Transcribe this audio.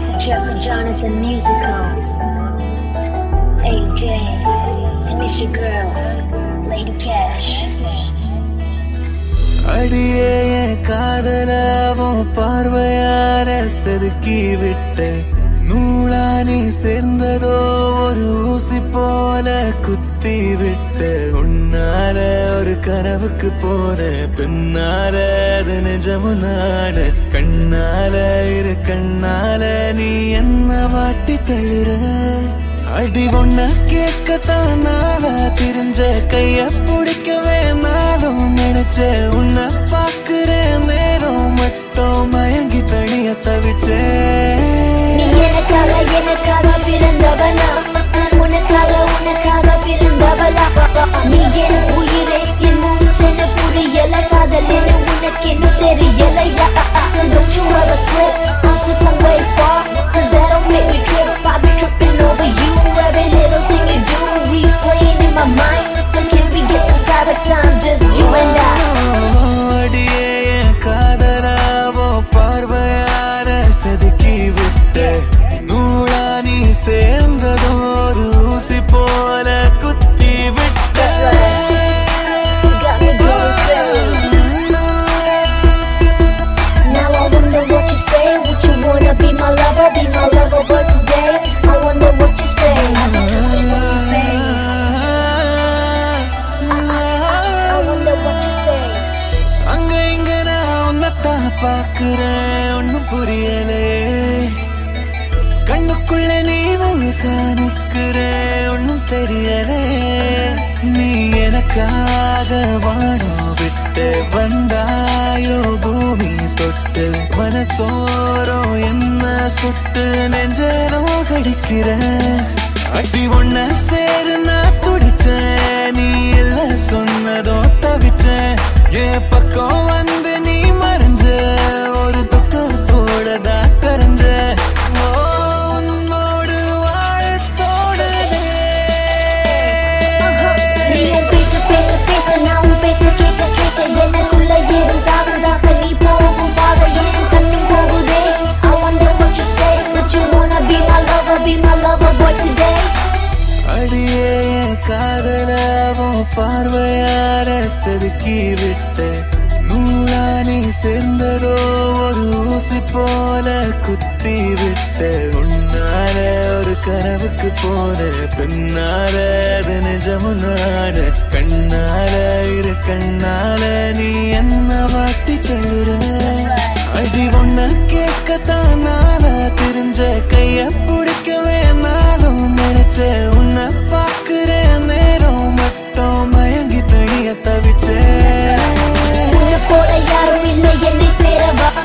Justin Jonathan Musical. AJ, and it's your girl, Lady Cash. அடியே என் காதலாவும் பார்வையார செதுக்கி விட்ட நூலா நீ சேர்ந்ததோ ஒரு ஊசி போல குத்தி விட்ட உன்னால ஒரு கனவுக்கு போன பின்னால அது நிஜமு நாட கண்ணால இரு கண்ணால நீ என்ன வாட்டி தள்ளுற அடி ஒன்ன கேட்கத்தான் நாளா திரிஞ்ச கைய பிடிக்கவே நாளும் நினைச்ச உன்னை பாக்குறேன் நேரம் மட்டும் மயங்கி தனிய தவிச்சேன் நீ எனக்காக எனக்காக பிறந்தவனா நான் உனக்காக உனக்காக பிறந்தவளா நீ என் உயிரே என் மூச்சென புரியல காதல் என உனக்கு என்ன தெரியலையா So don't you ever slip I'm slipping way far Cause that'll make me trip I'll be tripping over you Every little thing you do Replaying in my mind So can we get some private time Just you and I அடியே என் காதலாவோ பார்வையார செதுக்கி விட்ட நூலா நீ சேர்ந்ததோ ஒரு ஊசி போல குத்தி விட்ட That's right. You got me going crazy Now I wonder what you say. Would you wanna be my lover, be my lover? But today, I wonder what you say. What you say. I wonder what you say. அங்க இங்க நான் உன்னத்தான் பாக்குறேன் ஒன்னும் புரியலே கண்ணுக்குள்ள நீ முழுசா நிக்கிற ஒன்னும் தெரியலே நீ எனக்காக வானம் விட்டு வந்தாயோ பூமி தொட்டு மனசோரோ என்ன சுட்டு நெஞ்சனோ கடிக்கிற அடி ஒன்ன சேரு நான் துடிச்சேன் நீ இல்ல சொன்னதோ தவிச்சேன் என் பக்கம் வந்து நீ மறைஞ்ச ஒரு துக்கத்தோட தான் கரைஞ்ச ஓ, உன்னோடு வாழத்தோடு நீயும் பேச்சு பேச பேச நானும் பேச்ச கேட்க கேட்க எனக்குள்ள ஏதும் தாவதாக நீ போகும் பாதை ஏன் கண்ணும் போகுதே I wonder what you say. Would you wanna be my lover, be my lover boy today? அடியே என் காதலாவும் பார்வையார செதுக்கி விட்ட நூலா நீ சேர்ந்ததோ ஒரு ஊசி போல குத்தி விட்ட உன்னால ஒரு கனவுக்கு போன பின்னால அது நிஜமு நாட கண்ணால இரு கண்ணால நீ என்ன வாட்டி தள்ளுற அடி ஒன்ன கேட்கத்தான் நாளா தெரிஞ்ச கைய பிடிக்கவே நாளும் நினைச்ச உன்னை பாக்குறேன் நேரம் மட்டும் மயங்கி தனிய தவிச்சேன் உன்னை போல யாரும் இல்லை என்னை சேரவா